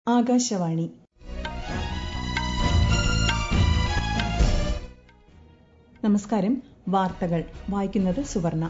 ആകാശവാണി നമസ്കാരം വാർത്തകൾ വായിക്കുന്നത് സുവർണ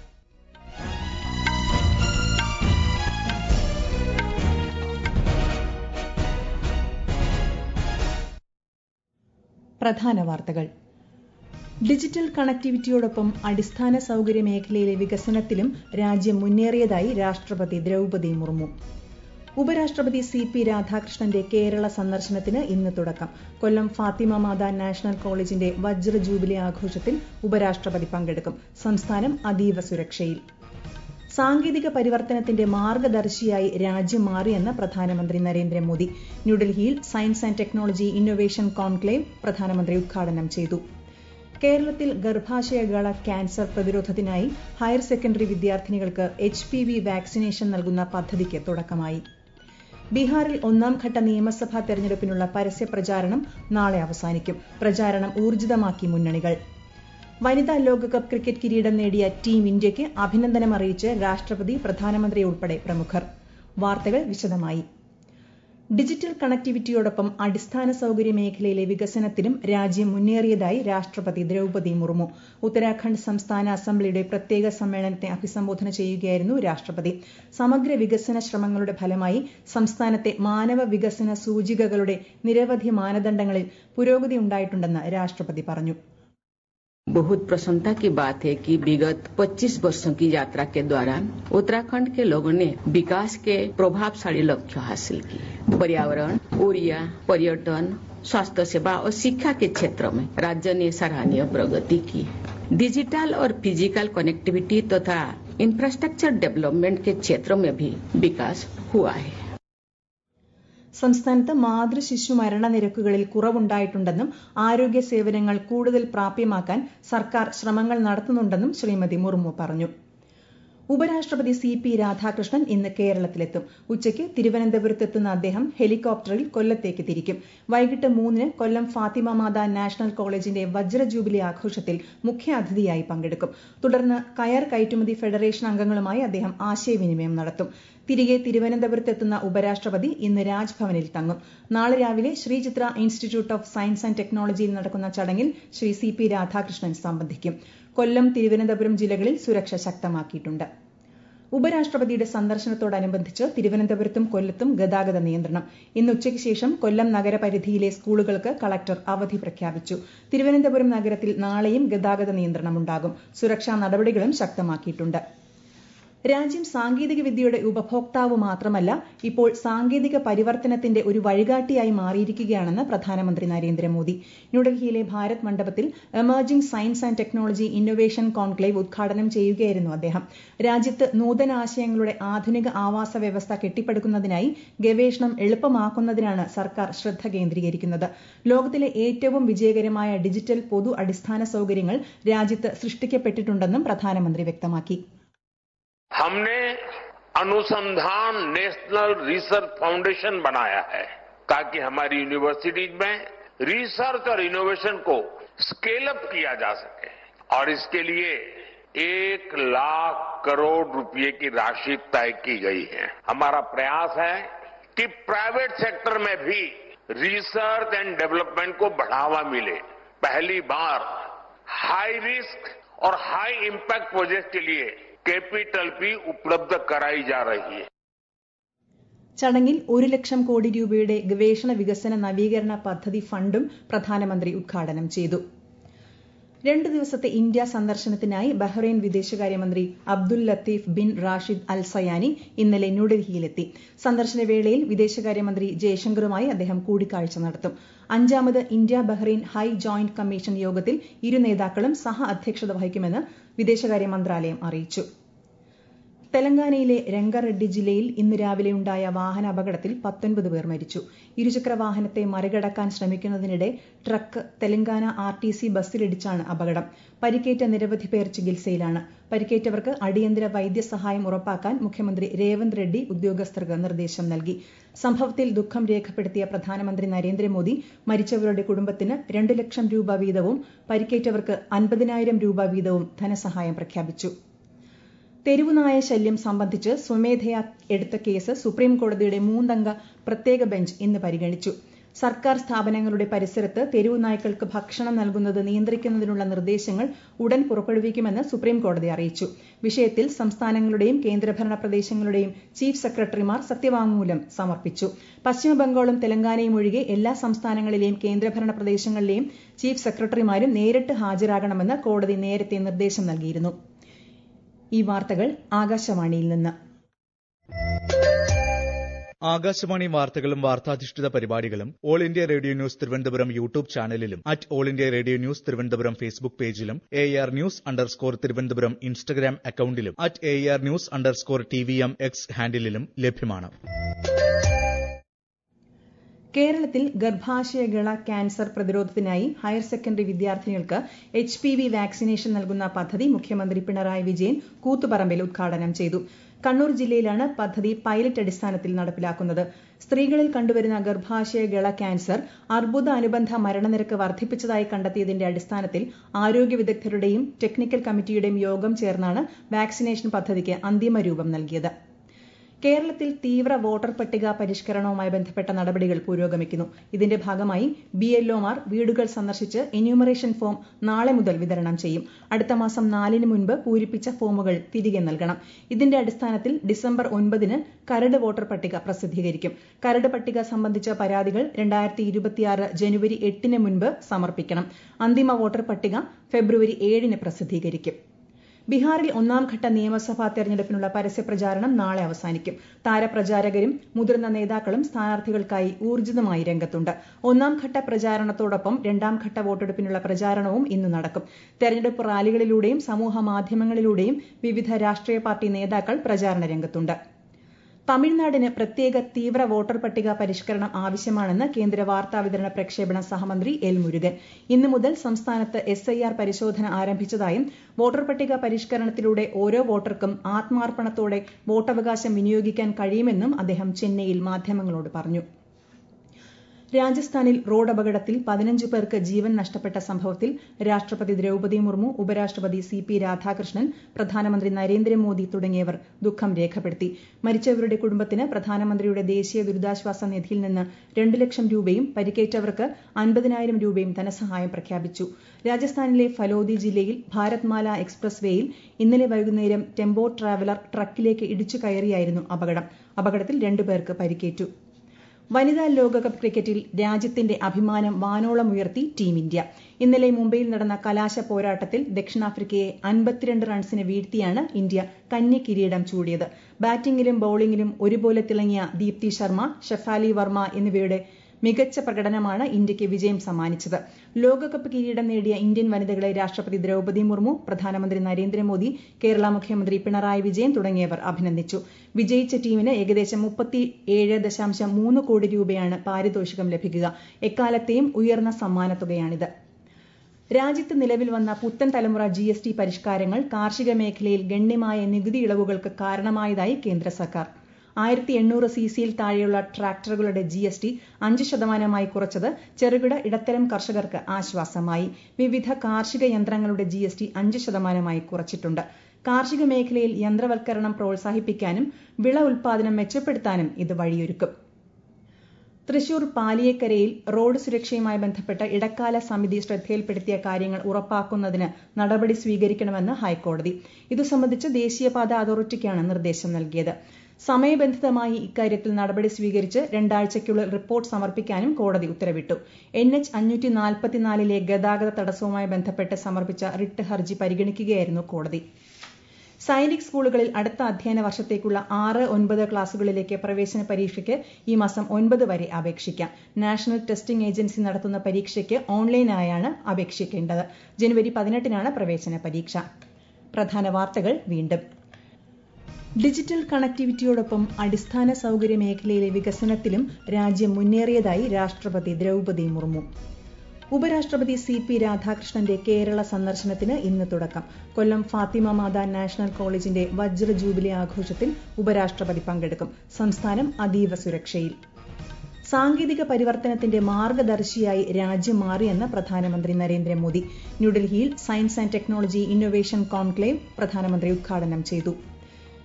പ്രധാന വാർത്തകൾ ഡിജിറ്റൽ കണക്ടിവിറ്റിയോടൊപ്പം അടിസ്ഥാന സൌകര്യ മേഖലയിലെ വികസനത്തിലും രാജ്യം മുന്നേറിയതായി രാഷ്ട്രപതി ദ്രൌപദി മുർമു ഉപരാഷ്ട്രപതി സി പി രാധാകൃഷ്ണന്റെ കേരള സന്ദർശനത്തിന് ഇന്ന് തുടക്കം കൊല്ലം ഫാത്തിമ മാതാ നാഷണൽ കോളേജിന്റെ വജ്ര ജൂബിലി ആഘോഷത്തിൽ ഉപരാഷ്ട്രപതി പങ്കെടുക്കും സംസ്ഥാനം അതീവ സുരക്ഷയിൽ സാങ്കേതിക പരിവർത്തനത്തിന്റെ മാർഗദർശിയായി രാജ്യം മാറിയെന്ന് പ്രധാനമന്ത്രി നരേന്ദ്രമോദി ന്യൂഡൽഹിയിൽ science and technology innovation conclave പ്രധാനമന്ത്രി ഉദ്ഘാടനം ചെയ്തു കേരളത്തിൽ ഗർഭാശയഗള ക്യാൻസർ പ്രതിരോധത്തിനായി ഹയർ സെക്കൻഡറി വിദ്യാർത്ഥിനികൾക്ക് എച്ച് പി വി വാക്സിനേഷൻ നൽകുന്ന പദ്ധതിക്ക് തുടക്കമായി ബീഹാറിൽ ഒന്നാംഘട്ട നിയമസഭാ തെരഞ്ഞെടുപ്പിനുള്ള പരസ്യ പ്രചാരണം നാളെ അവസാനിക്കും പ്രചാരണം ഊർജിതമാക്കി മുന്നണികൾ വനിതാ ലോകകപ്പ് ക്രിക്കറ്റ് കിരീടം നേടിയ ടീം ഇന്ത്യയ്ക്ക് അഭിനന്ദനം അറിയിച്ച് രാഷ്ട്രപതി പ്രധാനമന്ത്രി ഉൾപ്പെടെ പ്രമുഖർ വാർത്തകൾ വിശദമായി ഡിജിറ്റൽ കണക്ടിവിറ്റിയോടൊപ്പം അടിസ്ഥാന സൌകര്യ മേഖലയിലെ വികസനത്തിലും രാജ്യം മുന്നേറിയതായി രാഷ്ട്രപതി ദ്രൌപദി മുർമു ഉത്തരാഖണ്ഡ് സംസ്ഥാന അസംബ്ലിയുടെ പ്രത്യേക സമ്മേളനത്തെ അഭിസംബോധന ചെയ്യുകയായിരുന്നു രാഷ്ട്രപതി സമഗ്ര വികസന ശ്രമങ്ങളുടെ ഫലമായി സംസ്ഥാനത്തെ മാനവ വികസന സൂചികകളുടെ നിരവധി മാനദണ്ഡങ്ങളിൽ പുരോഗതി ഉണ്ടായിട്ടുണ്ടെന്ന് രാഷ്ട്രപതി പറഞ്ഞു बहुत प्रसन्नता की बात है कि विगत 25 वर्षों की यात्रा के दौरान उत्तराखंड के लोगों ने विकास के प्रभावशाली लक्ष्य हासिल किए पर्यावरण ऊर्जा पर्यटन स्वास्थ्य सेवा और शिक्षा के क्षेत्र में राज्य ने सराहनीय प्रगति की डिजिटल और फिजिकल कनेक्टिविटी तथा इंफ्रास्ट्रक्चर डेवलपमेंट के क्षेत्रों में भी विकास हुआ है സംസ്ഥാനത്ത് മാതൃ ശിശു മരണനിരക്കുകളിൽ കുറവുണ്ടായിട്ടുണ്ടെന്നും ആരോഗ്യ സേവനങ്ങൾ കൂടുതൽ പ്രാപ്യമാക്കാൻ സർക്കാർ ശ്രമങ്ങൾ നടത്തുന്നുണ്ടെന്നും ശ്രീമതി മുർമു പറഞ്ഞു ഉപരാഷ്ട്രപതി സി പി രാധാകൃഷ്ണൻ ഇന്ന് കേരളത്തിലെത്തും ഉച്ചയ്ക്ക് തിരുവനന്തപുരത്തെത്തുന്ന അദ്ദേഹം ഹെലികോപ്റ്ററിൽ കൊല്ലത്തേക്ക് തിരിക്കും വൈകിട്ട് മൂന്നിന് കൊല്ലം ഫാത്തിമ മാതാ നാഷണൽ കോളേജിന്റെ വജ്ര ജൂബിലി ആഘോഷത്തിൽ മുഖ്യാതിഥിയായി പങ്കെടുക്കും തുടർന്ന് കയർ കയറ്റുമതി ഫെഡറേഷൻ അംഗങ്ങളുമായി അദ്ദേഹം ആശയവിനിമയം നടത്തും തിരികെ തിരുവനന്തപുരത്തെത്തുന്ന ഉപരാഷ്ട്രപതി ഇന്ന് രാജ്ഭവനിൽ തങ്ങും നാളെ രാവിലെ Sree Chitra institute of science and ടെക്നോളജിയിൽ നടക്കുന്ന ചടങ്ങിൽ ശ്രീ സി പി രാധാകൃഷ്ണൻ സംബന്ധിക്കും കൊല്ലം തിരുവനന്തപുരം ജില്ലകളിൽ സുരക്ഷ ശക്തമാക്കിയിട്ടുണ്ട് ഉപരാഷ്ട്രപതിയുടെ സന്ദർശനത്തോടനുബന്ധിച്ച് തിരുവനന്തപുരത്തും കൊല്ലത്തും ഗതാഗത നിയന്ത്രണം ഇന്ന് ഉച്ചയ്ക്ക് ശേഷം കൊല്ലം നഗരപരിധിയിലെ സ്കൂളുകൾക്ക് കളക്ടർ അവധി പ്രഖ്യാപിച്ചു തിരുവനന്തപുരം നഗരത്തിൽ നാളെയും ഗതാഗത നിയന്ത്രണമുണ്ടാകും സുരക്ഷാ നടപടികളും ശക്തമാക്കിയിട്ടുണ്ട് രാജ്യം സാങ്കേതിക വിദ്യയുടെ ഉപഭോക്താവ് മാത്രമല്ല ഇപ്പോൾ സാങ്കേതിക പരിവർത്തനത്തിന്റെ ഒരു വഴികാട്ടിയായി മാറിയിരിക്കുകയാണെന്ന് പ്രധാനമന്ത്രി നരേന്ദ്രമോദി ന്യൂഡൽഹിയിലെ ഭാരത് മണ്ഡപത്തിൽ emerging science and technology innovation conclave ഉദ്ഘാടനം ചെയ്യുകയായിരുന്നു അദ്ദേഹം രാജ്യത്ത് നൂതനാശയങ്ങളുടെ ആധുനിക ആവാസ വ്യവസ്ഥ കെട്ടിപ്പടുക്കുന്നതിനായി ഗവേഷണം എളുപ്പമാക്കുന്നതിനാണ് സർക്കാർ ശ്രദ്ധ കേന്ദ്രീകരിക്കുന്നത് ലോകത്തിലെ ഏറ്റവും വിജയകരമായ ഡിജിറ്റൽ പൊതു അടിസ്ഥാന സൌകര്യങ്ങൾ രാജ്യത്ത് സൃഷ്ടിക്കപ്പെട്ടിട്ടുണ്ടെന്നും പ്രധാനമന്ത്രി വ്യക്തമാക്കി हमने अनुसंधान नेशनल रिसर्च फाउंडेशन बनाया है ताकि हमारी यूनिवर्सिटीज में रिसर्च और इनोवेशन को स्केल अप किया जा सके और इसके लिए एक लाख करोड़ रुपए की राशि तय की गई है हमारा प्रयास है कि प्राइवेट सेक्टर में भी रिसर्च एंड डेवलपमेंट को बढ़ावा मिले पहली बार हाई रिस्क और हाई इम्पैक्ट प्रोजेक्ट के लिए कैपिटल भी उपलब्ध कराई जा रही है ചടങ്ങിൽ ഒരു ലക്ഷം കോടി രൂപയുടെ ഗവേഷണ വികസന നവീകരണ പദ്ധതി ഫണ്ടും പ്രധാനമന്ത്രി ഉദ്ഘാടനം ചെയ്തു രണ്ടു ദിവസത്തെ ഇന്ത്യ സന്ദർശനത്തിനായി ബഹ്റൈൻ വിദേശകാര്യമന്ത്രി Abdul Latif bin Rashid Al Zayani ഇന്നലെ ന്യൂഡൽഹിയിലെത്തി സന്ദർശന വേളയിൽ വിദേശകാര്യമന്ത്രി ജയശങ്കറുമായി അദ്ദേഹം കൂടിക്കാഴ്ച നടത്തും അഞ്ചാമത് India Bahrain high joint commission യോഗത്തിൽ ഇരു നേതാക്കളും സഹ അധ്യക്ഷത വഹിക്കുമെന്ന് വിദേശകാര്യ മന്ത്രാലയം അറിയിച്ചു തെലങ്കാനയിലെ രംഗറെഡ്ഡി ജില്ലയിൽ ഇന്ന് രാവിലെ ഉണ്ടായ വാഹന അപകടത്തിൽ പത്തൊൻപത് പേർ മരിച്ചു ഇരുചക്ര വാഹനത്തെ മറികടക്കാൻ ശ്രമിക്കുന്നതിനിടെ truck Telangana R T C ബസ്സിലിടിച്ചാണ് അപകടം പരിക്കേറ്റ നിരവധി പേർ ചികിത്സയിലാണ് പരിക്കേറ്റവർക്ക് അടിയന്തര വൈദ്യസഹായം ഉറപ്പാക്കാൻ മുഖ്യമന്ത്രി രേവന്ത് റെഡ്ഡി ഉദ്യോഗസ്ഥർക്ക് നിർദ്ദേശം നൽകി സംഭവത്തിൽ ദുഃഖം രേഖപ്പെടുത്തിയ പ്രധാനമന്ത്രി നരേന്ദ്രമോദി മരിച്ചവരുടെ കുടുംബത്തിന് രണ്ടു ലക്ഷം രൂപ വീതവും പരിക്കേറ്റവർക്ക് അൻപതിനായിരം രൂപ വീതവും ധനസഹായം പ്രഖ്യാപിച്ചു തെരുവുനായ ശല്യം സംബന്ധിച്ച് സ്വമേധയാ എടുത്ത കേസ് സുപ്രീംകോടതിയുടെ മൂന്നംഗ പ്രത്യേക ബെഞ്ച് ഇന്ന് പരിഗണിച്ചു സർക്കാർ സ്ഥാപനങ്ങളുടെ പരിസരത്ത് തെരുവുനായ്ക്കൾക്ക് ഭക്ഷണം നൽകുന്നത് നിയന്ത്രിക്കുന്നതിനുള്ള നിർദ്ദേശങ്ങൾ ഉടൻ പുറപ്പെടുവിക്കുമെന്ന് സുപ്രീംകോടതി അറിയിച്ചു വിഷയത്തിൽ സംസ്ഥാനങ്ങളുടെയും കേന്ദ്രഭരണ പ്രദേശങ്ങളുടെയും ചീഫ് സെക്രട്ടറിമാർ സത്യവാങ്മൂലം സമർപ്പിച്ചു പശ്ചിമബംഗാളും തെലങ്കാനയും ഒഴികെ എല്ലാ സംസ്ഥാനങ്ങളിലെയും കേന്ദ്രഭരണ പ്രദേശങ്ങളിലെയും ചീഫ് സെക്രട്ടറിമാരും നേരിട്ട് ഹാജരാകണമെന്ന് കോടതി നേരത്തെ നിർദ്ദേശം നൽകിയിരുന്നു ഈ വാർത്തകൾ ആകാശവാണിയിൽ നിന്ന് ആകാശവാണി വാർത്തകളും വാർത്താധിഷ്ഠിത പരിപാടികളും All India Radio news Thiruvananthapuram YouTube ചാനലിലും at All India Radio news Thiruvananthapuram Facebook പേജിലും A R news underscore Thiruvananthapuram Instagram അക്കൌണ്ടിലും at A R news underscore T V M X ഹാൻഡിലും ലഭ്യമാണ് കേരളത്തിൽ ഗർഭാശയഗള ക്യാൻസർ പ്രതിരോധത്തിനായി ഹയർ സെക്കൻഡറി വിദ്യാർത്ഥിനികൾക്ക് എച്ച് പി വി വാക്സിനേഷൻ നൽകുന്ന പദ്ധതി മുഖ്യമന്ത്രി പിണറായി വിജയൻ കൂത്തുപറമ്പിൽ ഉദ്ഘാടനം ചെയ്തു കണ്ണൂർ ജില്ലയിലാണ് പദ്ധതി പൈലറ്റ് അടിസ്ഥാനത്തിൽ നടപ്പിലാക്കുന്നത് സ്ത്രീകളിൽ കണ്ടുവരുന്ന ഗർഭാശയഗള ക്യാൻസർ അർബുദ അനുബന്ധ മരണനിരക്ക് വർദ്ധിപ്പിച്ചതായി കണ്ടെത്തിയതിന്റെ അടിസ്ഥാനത്തിൽ ആരോഗ്യ വിദഗ്ധരുടെയും ടെക്നിക്കൽ കമ്മിറ്റിയുടെയും യോഗം ചേർന്നാണ് വാക്സിനേഷൻ പദ്ധതിക്ക് അന്തിമ രൂപം നൽകിയത് കേരളത്തിൽ തീവ്ര വോട്ടർ പട്ടിക പരിഷ്കരണവുമായി ബന്ധപ്പെട്ട നടപടികൾ പുരോഗമിക്കുന്നു ഇതിന്റെ ഭാഗമായി ബി എൽഒമാർ വീടുകൾ സന്ദർശിച്ച് എന്യൂമറേഷൻ ഫോം നാളെ മുതൽ വിതരണം ചെയ്യും അടുത്ത മാസം നാലിന് മുൻപ് പൂരിപ്പിച്ച ഫോമുകൾ തിരികെ നൽകണം ഇതിന്റെ അടിസ്ഥാനത്തിൽ ഡിസംബർ ഒൻപതിന് കരട് വോട്ടർ പട്ടിക പ്രസിദ്ധീകരിക്കും കരട് പട്ടിക സംബന്ധിച്ച പരാതികൾ രണ്ടായിരത്തി ഇരുപത്തിയാറ് ജനുവരി എട്ടിന് മുൻപ് സമർപ്പിക്കണം അന്തിമ വോട്ടർ പട്ടിക ഫെബ്രുവരി ഏഴിന് പ്രസിദ്ധീകരിക്കും ബീഹാറിൽ ഒന്നാംഘട്ട നിയമസഭാ തെരഞ്ഞെടുപ്പിനുള്ള പരസ്യപ്രചാരണം നാളെ അവസാനിക്കും താരപ്രചാരകരും മുതിർന്ന നേതാക്കളും സ്ഥാനാർത്ഥികൾക്കായി ഊർജിതമായി രംഗത്തുണ്ട് ഒന്നാംഘട്ട പ്രചാരണത്തോടൊപ്പം രണ്ടാംഘട്ട വോട്ടെടുപ്പിനുള്ള പ്രചാരണവും ഇന്ന് നടക്കും തെരഞ്ഞെടുപ്പ് റാലികളിലൂടെയും സമൂഹ മാധ്യമങ്ങളിലൂടെയും വിവിധ രാഷ്ട്രീയ പാർട്ടി നേതാക്കൾ പ്രചാരണ രംഗത്തുണ്ട് തമിഴ്നാടിന് പ്രത്യേക തീവ്ര വോട്ടർ പട്ടിക പരിഷ്കരണം ആവശ്യമാണെന്ന് കേന്ദ്ര വാർത്താവിതരണ പ്രക്ഷേപണ സഹമന്ത്രി എൽ മുരുകൻ ഇന്നു മുതൽ സംസ്ഥാനത്ത് എസ് ഐ ആർ പരിശോധന ആരംഭിച്ചതായും വോട്ടർ പട്ടിക പരിഷ്കരണത്തിലൂടെ ഓരോ വോട്ടർക്കും ആത്മാർപ്പണത്തോടെ വോട്ടവകാശം വിനിയോഗിക്കാൻ കഴിയുമെന്നും അദ്ദേഹം ചെന്നൈയിൽ മാധ്യമങ്ങളോട് പറഞ്ഞു രാജസ്ഥാനിൽ റോഡ് അപകടത്തിൽ പതിനഞ്ച് പേർക്ക് ജീവൻ നഷ്ടപ്പെട്ട സംഭവത്തിൽ രാഷ്ട്രപതി ദ്രൌപദി മുർമു ഉപരാഷ്ട്രപതി സി പി രാധാകൃഷ്ണൻ പ്രധാനമന്ത്രി നരേന്ദ്രമോദി തുടങ്ങിയവർ ദുഃഖം രേഖപ്പെടുത്തി മരിച്ചവരുടെ കുടുംബത്തിന് പ്രധാനമന്ത്രിയുടെ ദേശീയ ദുരിതാശ്വാസ നിധിയിൽ നിന്ന് രണ്ട് ലക്ഷം രൂപയും പരിക്കേറ്റവർക്ക് അൻപതിനായിരം രൂപയും ധനസഹായം പ്രഖ്യാപിച്ചു രാജസ്ഥാനിലെ ഫലോദി ജില്ലയിൽ ഭാരത്മാല എക്സ്പ്രസ് വേയിൽ ഇന്നലെ വൈകുന്നേരം ടെമ്പോ ട്രാവലർ ട്രക്കിലേക്ക് ഇടിച്ചു കയറിയായിരുന്നു അപകടം അപകടത്തിൽ രണ്ടുപേർക്ക് പരിക്കേറ്റു വനിതാ ലോകകപ്പ് ക്രിക്കറ്റിൽ രാജ്യത്തിന്റെ അഭിമാനം വാനോളം ഉയർത്തി ടീം ഇന്ത്യ ഇന്നലെ മുംബൈയിൽ നടന്ന കലാശ പോരാട്ടത്തിൽ ദക്ഷിണാഫ്രിക്കയെ അൻപത്തിരണ്ട് റൺസിന് വീഴ്ത്തിയാണ് ഇന്ത്യ കന്നി കിരീടം ചൂടിയത് ബാറ്റിംഗിലും ബൌളിംഗിലും ഒരുപോലെ തിളങ്ങിയ ദീപ്തി ശർമ്മ ഷെഫാലി വർമ്മ എന്നിവയുടെ മികച്ച പ്രകടനമാണ് ഇന്ത്യയ്ക്ക് വിജയം സമ്മാനിച്ചത് ലോകകപ്പ് കിരീടം നേടിയ ഇന്ത്യൻ വനിതകളെ രാഷ്ട്രപതി ദ്രൌപദി മുർമു പ്രധാനമന്ത്രി നരേന്ദ്രമോദി കേരള മുഖ്യമന്ത്രി പിണറായി വിജയൻ തുടങ്ങിയവർ അഭിനന്ദിച്ചു വിജയിച്ച ടീമിന് ഏകദേശം മുപ്പത്തി ഏഴ് ദശാംശം മൂന്ന് കോടി രൂപയാണ് പാരിതോഷികം ലഭിക്കുക എക്കാലത്തെയും ഉയർന്ന സമ്മാനത്തുകയാണിത് രാജ്യത്ത് നിലവിൽ വന്ന പുത്തൻ തലമുറ ജി എസ് ടി പരിഷ്കാരങ്ങൾ കാർഷിക മേഖലയിൽ ഗണ്യമായ നികുതി ഇളവുകൾക്ക് കാരണമായതായി കേന്ദ്ര സർക്കാർ ആയിരത്തി എണ്ണൂറ് സി സിയിൽ താഴെയുള്ള ട്രാക്ടറുകളുടെ ജി എസ് ടി അഞ്ച് ശതമാനമായി കുറച്ചത് ചെറുകിട ഇടത്തരം കർഷകർക്ക് ആശ്വാസമായി വിവിധ കാർഷിക യന്ത്രങ്ങളുടെ ജി എസ് ടി അഞ്ച് ശതമാനമായി കുറച്ചിട്ടുണ്ട് കാർഷിക മേഖലയിൽ യന്ത്രവൽക്കരണം പ്രോത്സാഹിപ്പിക്കാനും വിള ഉൽപാദനം മെച്ചപ്പെടുത്താനും ഇത് വഴിയൊരുക്കും തൃശൂർ പാലിയേക്കരയിൽ റോഡ് സുരക്ഷയുമായി ബന്ധപ്പെട്ട ഇടക്കാല സമിതി ശ്രദ്ധയിൽപ്പെടുത്തിയ കാര്യങ്ങൾ ഉറപ്പാക്കുന്നതിന് നടപടി സ്വീകരിക്കണമെന്ന് ഹൈക്കോടതി ഇതു സംബന്ധിച്ച് ദേശീയപാത അതോറിറ്റിക്കാണ് നിർദ്ദേശം നൽകിയത് സമയബന്ധിതമായി ഇക്കാര്യത്തിൽ നടപടി സ്വീകരിച്ച് രണ്ടാഴ്ചയ്ക്കുള്ളിൽ റിപ്പോർട്ട് സമർപ്പിക്കാനും കോടതി ഉത്തരവിട്ടു എൻ എച്ച് അഞ്ഞൂറ്റി നാൽപ്പത്തിനാലിലെ ഗതാഗത തടസ്സവുമായി ബന്ധപ്പെട്ട് സമർപ്പിച്ച റിട്ട് ഹർജി പരിഗണിക്കുകയായിരുന്നു കോടതി സൈനിക് സ്കൂളുകളിൽ അടുത്ത അധ്യയന വർഷത്തേക്കുള്ള ആറ് ഒൻപത് ക്ലാസുകളിലേക്ക് പ്രവേശന പരീക്ഷയ്ക്ക് ഈ മാസം ഒൻപത് വരെ അപേക്ഷിക്കാം നാഷണൽ ടെസ്റ്റിംഗ് ഏജൻസി നടത്തുന്ന പരീക്ഷയ്ക്ക് ഓൺലൈനായാണ് അപേക്ഷിക്കേണ്ടത് ജനുവരി പതിനെട്ടിനാണ് പ്രവേശന പരീക്ഷ പ്രധാന വാർത്തകൾ വീണ്ടും ഡിജിറ്റൽ കണക്ടിവിറ്റിയോടൊപ്പം അടിസ്ഥാന സൌകര്യ മേഖലയിലെ വികസനത്തിലും രാജ്യം മുന്നേറിയതായി രാഷ്ട്രപതി ദ്രൌപദി മുർമു ഉപരാഷ്ട്രപതി സി പി രാധാകൃഷ്ണന്റെ കേരള സന്ദർശനത്തിന് ഇന്ന് തുടക്കം കൊല്ലം ഫാത്തിമ മാതാ നാഷണൽ കോളേജിന്റെ വജ്ര ജൂബിലി ആഘോഷത്തിൽ ഉപരാഷ്ട്രപതി പങ്കെടുക്കും സംസ്ഥാനം അതീവ സുരക്ഷയിൽ സാങ്കേതിക പരിവർത്തനത്തിന്റെ മാർഗദർശിയായി രാജ്യം മാറിയെന്ന് പ്രധാനമന്ത്രി നരേന്ദ്രമോദി ന്യൂഡൽഹിയിൽ science and technology innovation conclave പ്രധാനമന്ത്രി ഉദ്ഘാടനം ചെയ്തു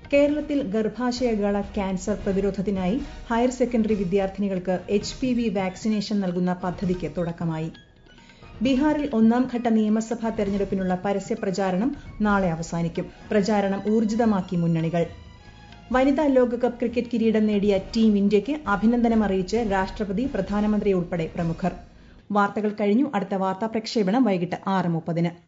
കേരളത്തിൽ ഗർഭാശയഗള ക്യാൻസർ പ്രതിരോധത്തിനായി ഹയർ സെക്കൻഡറി വിദ്യാർത്ഥിനികൾക്ക് എച്ച് പി വി വാക്സിനേഷൻ നൽകുന്ന പദ്ധതിക്ക് തുടക്കമായി ബീഹാറിൽ ഒന്നാം ഘട്ട നിയമസഭാ തെരഞ്ഞെടുപ്പിനുള്ള പരസ്യ പ്രചാരണം നാളെ അവസാനിക്കും പ്രചാരണം ഊർജിതമാക്കി മുന്നണികൾ വനിതാ ലോകകപ്പ് ക്രിക്കറ്റ് കിരീടം നേടിയ ടീം ഇന്ത്യയ്ക്ക് അഭിനന്ദനം അറിയിച്ച് രാഷ്ട്രപതി പ്രധാനമന്ത്രി ഉൾപ്പെടെ പ്രമുഖർ വാർത്തകൾ കഴിഞ്ഞു അടുത്ത വാർത്താ പ്രക്ഷേപണം വൈകിട്ട് ആറ് മുപ്പതിന്